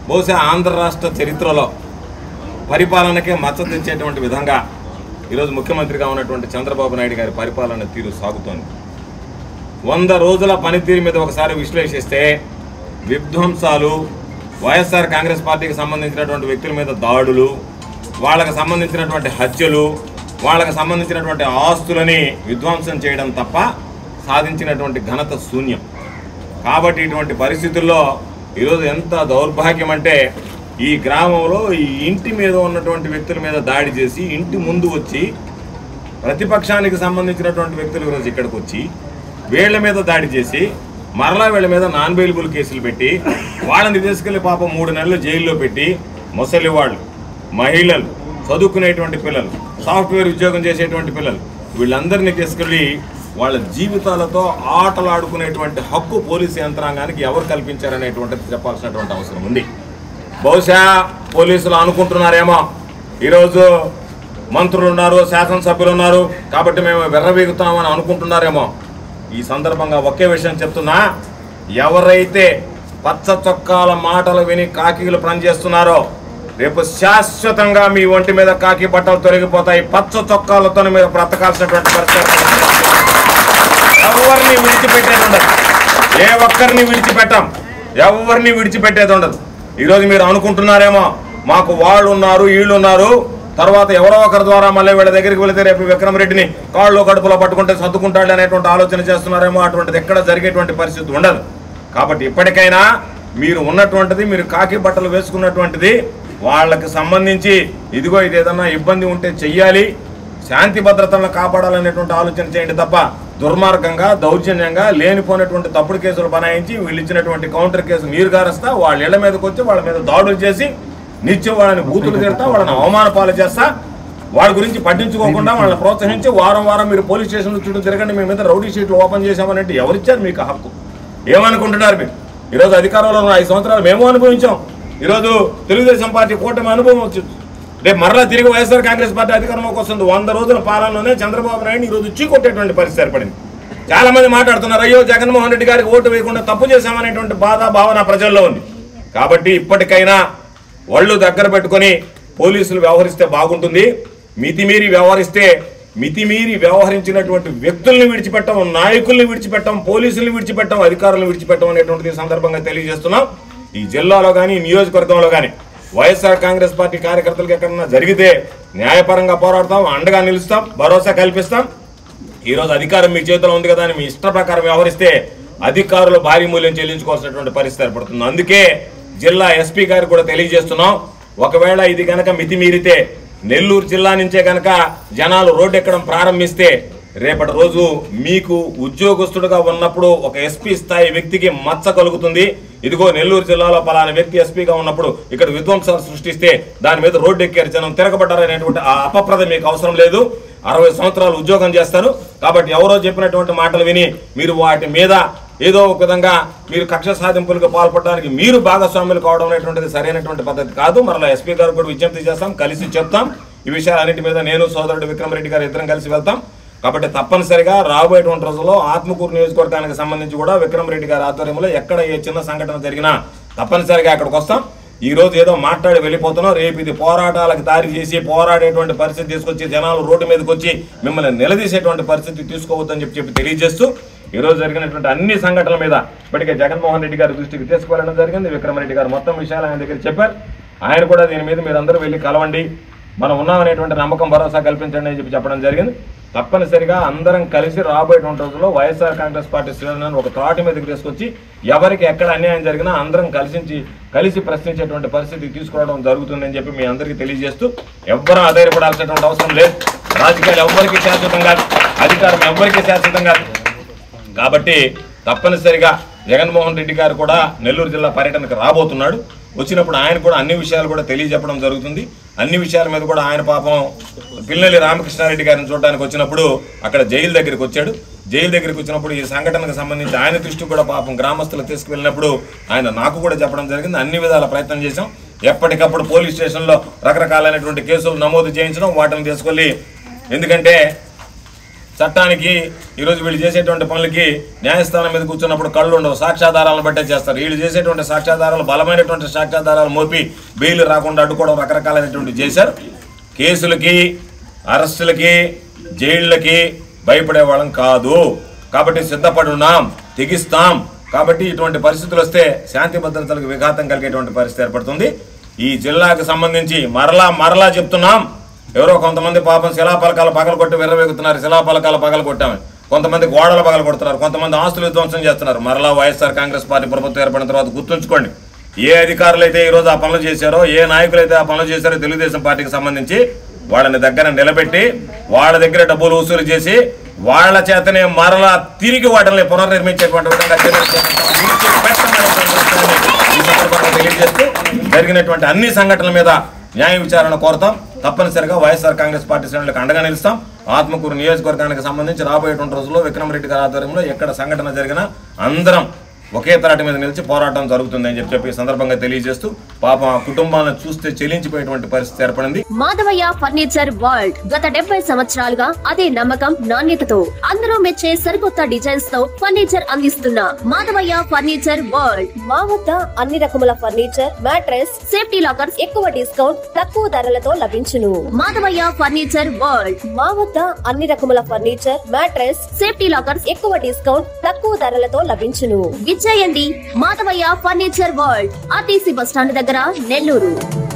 బహుశా ఆంధ్ర రాష్ట్ర చరిత్రలో పరిపాలనకే మచ్చ తెచ్చేటువంటి విధంగా ఈరోజు ముఖ్యమంత్రిగా ఉన్నటువంటి చంద్రబాబు నాయుడు గారి పరిపాలన తీరు సాగుతోంది వంద రోజుల పనితీరు మీద ఒకసారి విశ్లేషిస్తే విధ్వంసాలు వైఎస్ఆర్ కాంగ్రెస్ పార్టీకి సంబంధించినటువంటి వ్యక్తుల మీద దాడులు వాళ్ళకి సంబంధించినటువంటి హత్యలు వాళ్ళకి సంబంధించినటువంటి ఆస్తులని విధ్వంసం చేయడం తప్ప సాధించినటువంటి ఘనత శూన్యం కాబట్టి ఇటువంటి పరిస్థితుల్లో ఈరోజు ఎంత దౌర్భాగ్యం అంటే ఈ గ్రామంలో ఈ ఇంటి మీద ఉన్నటువంటి వ్యక్తుల మీద దాడి చేసి ఇంటి ముందు వచ్చి ప్రతిపక్షానికి సంబంధించినటువంటి వ్యక్తులు ఈరోజు ఇక్కడికి వచ్చి వీళ్ళ మీద దాడి చేసి మరలా వీళ్ళ మీద నాన్ బెయిలబుల్ కేసులు పెట్టి వాళ్ళని తీసుకెళ్లి పాపం మూడు నెలలు జైల్లో పెట్టి ముసలి వాళ్ళు మహిళలు చదువుకునేటువంటి పిల్లలు సాఫ్ట్వేర్ ఉద్యోగం చేసేటువంటి పిల్లలు వీళ్ళందరినీ తీసుకెళ్ళి వాళ్ళ జీవితాలతో ఆటలాడుకునేటువంటి హక్కు పోలీసు యంత్రాంగానికి ఎవరు కల్పించారనేటువంటిది చెప్పాల్సినటువంటి అవసరం ఉంది బహుశా పోలీసులు అనుకుంటున్నారేమో ఈరోజు మంత్రులు ఉన్నారు శాసనసభ్యులు ఉన్నారు కాబట్టి మేము వెర్రవీగుతామని అనుకుంటున్నారేమో ఈ సందర్భంగా ఒకే విషయం చెప్తున్నా ఎవరైతే పచ్చ చొక్కాల మాటలు విని కాకీలు పనిచేస్తున్నారో రేపు శాశ్వతంగా మీ ఒంటి మీద కాకి బట్టలు తొలగిపోతాయి పచ్చ చొక్కాలతో మీరు బ్రతకాల్సినటువంటి పరిస్థితి ఎవరిని విడిచిపెట్టేది ఉండదు ఏ ఒక్కరిని విడిచిపెట్టాం ఎవరిని విడిచిపెట్టేది ఉండదు ఈరోజు మీరు అనుకుంటున్నారేమో మాకు వాళ్ళు ఉన్నారు వీళ్ళు ఉన్నారు తర్వాత ఎవరో ఒకరి ద్వారా మళ్ళీ వీళ్ళ దగ్గరికి వెళితే రేపు విక్రమ్ రెడ్డిని కాళ్ళు కడుపులో పట్టుకుంటే సర్దుకుంటాడు అనేటువంటి ఆలోచన చేస్తున్నారేమో అటువంటిది ఎక్కడ జరిగేటువంటి పరిస్థితి ఉండదు కాబట్టి ఇప్పటికైనా మీరు ఉన్నటువంటిది మీరు కాకి బట్టలు వేసుకున్నటువంటిది వాళ్ళకి సంబంధించి ఇదిగో ఇది ఏదన్నా ఇబ్బంది ఉంటే చెయ్యాలి శాంతి భద్రతలను కాపాడాలనేటువంటి ఆలోచన చేయండి తప్ప దుర్మార్గంగా దౌర్జన్యంగా లేనిపోయినటువంటి తప్పుడు కేసులు బనాయించి వీళ్ళు ఇచ్చినటువంటి కౌంటర్ కేసు నీరు గారుస్తా వాళ్ళ ఇళ్ల మీదకి వచ్చి వాళ్ళ మీద దాడులు చేసి నిత్యం వాళ్ళని బూతులు తిడతా వాళ్ళని అవమాన పాలు చేస్తా వాళ్ళ గురించి పట్టించుకోకుండా వాళ్ళని ప్రోత్సహించి వారం వారం మీరు పోలీస్ స్టేషన్ చుట్టూ తిరగండి మీ మీద రౌడీ షీట్లు ఓపెన్ చేశామనంటే ఎవరిచ్చారు మీకు ఆ హక్కు ఏమనుకుంటున్నారు మీరు ఈరోజు అధికారంలో ఉన్న ఐదు సంవత్సరాలు మేము అనుభవించాం ఈరోజు తెలుగుదేశం పార్టీ కూటమి అనుభవం వచ్చింది రేపు మరలా తిరిగి వైఎస్ఆర్ కాంగ్రెస్ పార్టీ అధికారంలోకి వస్తుంది వంద రోజుల పాలనలోనే చంద్రబాబు నాయుడు ఈరోజు చీకొట్టేటువంటి పరిస్థితి ఏర్పడింది చాలా మంది మాట్లాడుతున్నారు అయ్యో జగన్మోహన్ రెడ్డి గారికి ఓటు వేయకుండా తప్పు చేశామనేటువంటి బాధ భావన ప్రజల్లో ఉంది కాబట్టి ఇప్పటికైనా ఒళ్ళు దగ్గర పెట్టుకొని పోలీసులు వ్యవహరిస్తే బాగుంటుంది మితిమీరి వ్యవహరిస్తే మితిమీరి వ్యవహరించినటువంటి వ్యక్తుల్ని విడిచిపెట్టం నాయకుల్ని విడిచిపెట్టం పోలీసుల్ని విడిచిపెట్టం అధికారులను విడిచిపెట్టం అనేటువంటిది ఈ సందర్భంగా తెలియజేస్తున్నాం ఈ జిల్లాలో కానీ నియోజకవర్గంలో కానీ వైఎస్ఆర్ కాంగ్రెస్ పార్టీ కార్యకర్తలకు ఎక్కడన్నా జరిగితే న్యాయపరంగా పోరాడతాం అండగా నిలుస్తాం భరోసా కల్పిస్తాం ఈ రోజు అధికారం మీ చేతిలో ఉంది కదా అని మీ ఇష్ట ప్రకారం వ్యవహరిస్తే అధికారులు భారీ మూల్యం చెల్లించుకోవాల్సినటువంటి పరిస్థితి ఏర్పడుతుంది అందుకే జిల్లా ఎస్పీ గారికి కూడా తెలియజేస్తున్నాం ఒకవేళ ఇది గనక మితిమీరితే నెల్లూరు జిల్లా నుంచే గనక జనాలు రోడ్డు ఎక్కడం ప్రారంభిస్తే రేపటి రోజు మీకు ఉద్యోగస్తుడుగా ఉన్నప్పుడు ఒక ఎస్పీ స్థాయి వ్యక్తికి మచ్చ కలుగుతుంది ఇదిగో నెల్లూరు జిల్లాలో పలానా వ్యక్తి ఎస్పీగా ఉన్నప్పుడు ఇక్కడ విధ్వంసాలు సృష్టిస్తే దాని మీద రోడ్డు ఎక్కారు జనం తిరగబడ్డారనేటువంటి ఆ అపప్రద మీకు అవసరం లేదు అరవై సంవత్సరాలు ఉద్యోగం చేస్తారు కాబట్టి ఎవరో చెప్పినటువంటి మాటలు విని మీరు వాటి మీద ఏదో ఒక విధంగా మీరు కక్ష సాధింపులకు పాల్పడడానికి మీరు భాగస్వాములు కావడం అనేటువంటిది సరైనటువంటి పద్ధతి కాదు మరలా ఎస్పీ గారు కూడా విజ్ఞప్తి చేస్తాం కలిసి చెప్తాం ఈ విషయాలన్నింటి మీద నేను సోదరుడు విక్రమ్ రెడ్డి గారు ఇద్దరం కలిసి వెళ్తాం కాబట్టి తప్పనిసరిగా రాబోయేటువంటి రోజుల్లో ఆత్మకూరు నియోజకవర్గానికి సంబంధించి కూడా విక్రమ్ రెడ్డి గారి ఆధ్వర్యంలో ఎక్కడ ఏ చిన్న సంఘటన జరిగినా తప్పనిసరిగా అక్కడికి వస్తాం ఈ రోజు ఏదో మాట్లాడి వెళ్ళిపోతున్నాం రేపు ఇది పోరాటాలకు దారి చేసి పోరాడేటువంటి పరిస్థితి తీసుకొచ్చి జనాలు రోడ్డు మీదకి వచ్చి మిమ్మల్ని నిలదీసేటువంటి పరిస్థితి తీసుకోవద్దని చెప్పి చెప్పి తెలియజేస్తూ ఈ రోజు జరిగినటువంటి అన్ని సంఘటనల మీద ఇప్పటికే జగన్మోహన్ రెడ్డి గారి దృష్టికి తీసుకువెళ్ళడం జరిగింది విక్రమరెడ్డి గారు మొత్తం విషయాలు ఆయన దగ్గర చెప్పారు ఆయన కూడా దీని మీద మీరందరూ వెళ్ళి కలవండి మనం ఉన్నామనేటువంటి నమ్మకం భరోసా కల్పించండి అని చెప్పి చెప్పడం జరిగింది తప్పనిసరిగా అందరం కలిసి రాబోయేటువంటి రోజుల్లో వైఎస్ఆర్ కాంగ్రెస్ పార్టీ శ్రేణులను ఒక త్రాటి మీదకి తీసుకొచ్చి ఎవరికి ఎక్కడ అన్యాయం జరిగినా అందరం కలిసి కలిసి ప్రశ్నించేటువంటి పరిస్థితి తీసుకురావడం జరుగుతుందని చెప్పి మీ అందరికీ తెలియజేస్తూ ఎవ్వరూ ఆధారపడాల్సినటువంటి అవసరం లేదు రాజకీయాలు ఎవ్వరికీ శాశ్వతం కాదు అధికారం ఎవ్వరికీ శాశ్వతం కాదు కాబట్టి తప్పనిసరిగా జగన్మోహన్ రెడ్డి గారు కూడా నెల్లూరు జిల్లా పర్యటనకు రాబోతున్నాడు వచ్చినప్పుడు ఆయన కూడా అన్ని విషయాలు కూడా తెలియజెప్పడం జరుగుతుంది అన్ని విషయాల మీద కూడా ఆయన పాపం పిల్లలి రామకృష్ణారెడ్డి గారిని చూడడానికి వచ్చినప్పుడు అక్కడ జైలు దగ్గరికి వచ్చాడు జైలు దగ్గరికి వచ్చినప్పుడు ఈ సంఘటనకు సంబంధించి ఆయన దృష్టికి కూడా పాపం గ్రామస్తులు తీసుకువెళ్ళినప్పుడు ఆయన నాకు కూడా చెప్పడం జరిగింది అన్ని విధాల ప్రయత్నం చేశాం ఎప్పటికప్పుడు పోలీస్ స్టేషన్లో రకరకాలైనటువంటి కేసులు నమోదు చేయించడం వాటిని తీసుకెళ్ళి ఎందుకంటే చట్టానికి ఈరోజు వీళ్ళు చేసేటువంటి పనులకి న్యాయస్థానం మీద కూర్చున్నప్పుడు కళ్ళు ఉండవు సాక్ష్యాధారాలను బట్టే చేస్తారు వీళ్ళు చేసేటువంటి సాక్ష్యాధారాలు బలమైనటువంటి సాక్ష్యాధారాలు మోపి బెయిల్ రాకుండా అడ్డుకోవడం రకరకాలైనటువంటి చేశారు కేసులకి అరెస్టులకి జైళ్ళకి భయపడే వాళ్ళం కాదు కాబట్టి సిద్ధపడి ఉన్నాం తెగిస్తాం కాబట్టి ఇటువంటి పరిస్థితులు వస్తే శాంతి భద్రతలకు విఘాతం కలిగేటువంటి పరిస్థితి ఏర్పడుతుంది ఈ జిల్లాకు సంబంధించి మరలా మరలా చెప్తున్నాం ఎవరో కొంతమంది పాపం శిలాపలకాలు పగల కొట్టి విర్రవేగుతున్నారు శిలాపలకాలు పగల కొట్టామని కొంతమంది గోడలు పగల కొడుతున్నారు కొంతమంది ఆస్తులు విధ్వంసం చేస్తున్నారు మరలా వైఎస్ఆర్ కాంగ్రెస్ పార్టీ ప్రభుత్వం ఏర్పడిన తర్వాత గుర్తుంచుకోండి ఏ అధికారులు అయితే ఈరోజు ఆ పనులు చేశారో ఏ నాయకులు అయితే ఆ పనులు చేశారో తెలుగుదేశం పార్టీకి సంబంధించి వాళ్ళని దగ్గర నిలబెట్టి వాళ్ళ దగ్గర డబ్బులు వసూలు చేసి వాళ్ళ చేతనే మరలా తిరిగి వాటిని పునర్నిర్మించేటువంటి విధంగా చర్యలు చేపట్టాలని విడిచిపెట్టమనేటువంటి విషయాన్ని ఈ సందర్భంగా తెలియజేస్తూ జరిగినటువంటి అన్ని సంఘటనల మీద న్యాయ విచారణ కోరుతాం తప్పనిసరిగా వైఎస్ఆర్ కాంగ్రెస్ పార్టీ శ్రేణులకు అండగా నిలుస్తాం ఆత్మకూరు నియోజకవర్గానికి సంబంధించి రాబోయేటువంటి రోజుల్లో విక్రమరెడ్డి గారి ఆధ్వర్యంలో ఎక్కడ సంఘటన జరిగినా అందరం ఒకే తాటి మీద నిలిచి పోరాటం జరుగుతుందని చెప్పి చెప్పి ఈ సందర్భంగా తెలియజేస్తూ పాపం ఆ కుటుంబాలను చూస్తే చెలించిపోయేటువంటి పరిస్థితి ఏర్పడింది మాధవయ్య ఫర్నిచర్ వరల్డ్ గత డెబ్బై సంవత్సరాలుగా అదే నమ్మకం నాణ్యతతో అందరూ మెచ్చే సరికొత్త డిజైన్స్ తో ఫర్నిచర్ అందిస్తున్న మాధవయ్య ఫర్నిచర్ వరల్డ్ మా వద్ద అన్ని రకముల ఫర్నిచర్ మ్యాట్రెస్ సేఫ్టీ లాకర్స్ ఎక్కువ డిస్కౌంట్ తక్కువ ధరలతో లభించును మాధవయ్య ఫర్నిచర్ వరల్డ్ మా వద్ద అన్ని రకముల ఫర్నిచర్ మ్యాట్రెస్ సేఫ్టీ లాకర్స్ ఎక్కువ డిస్కౌంట్ తక్కువ ధరలతో లభించును విచ్చేయండి Madhavaiah furniture world RTC bus stand దగ్గర నెల్లూరు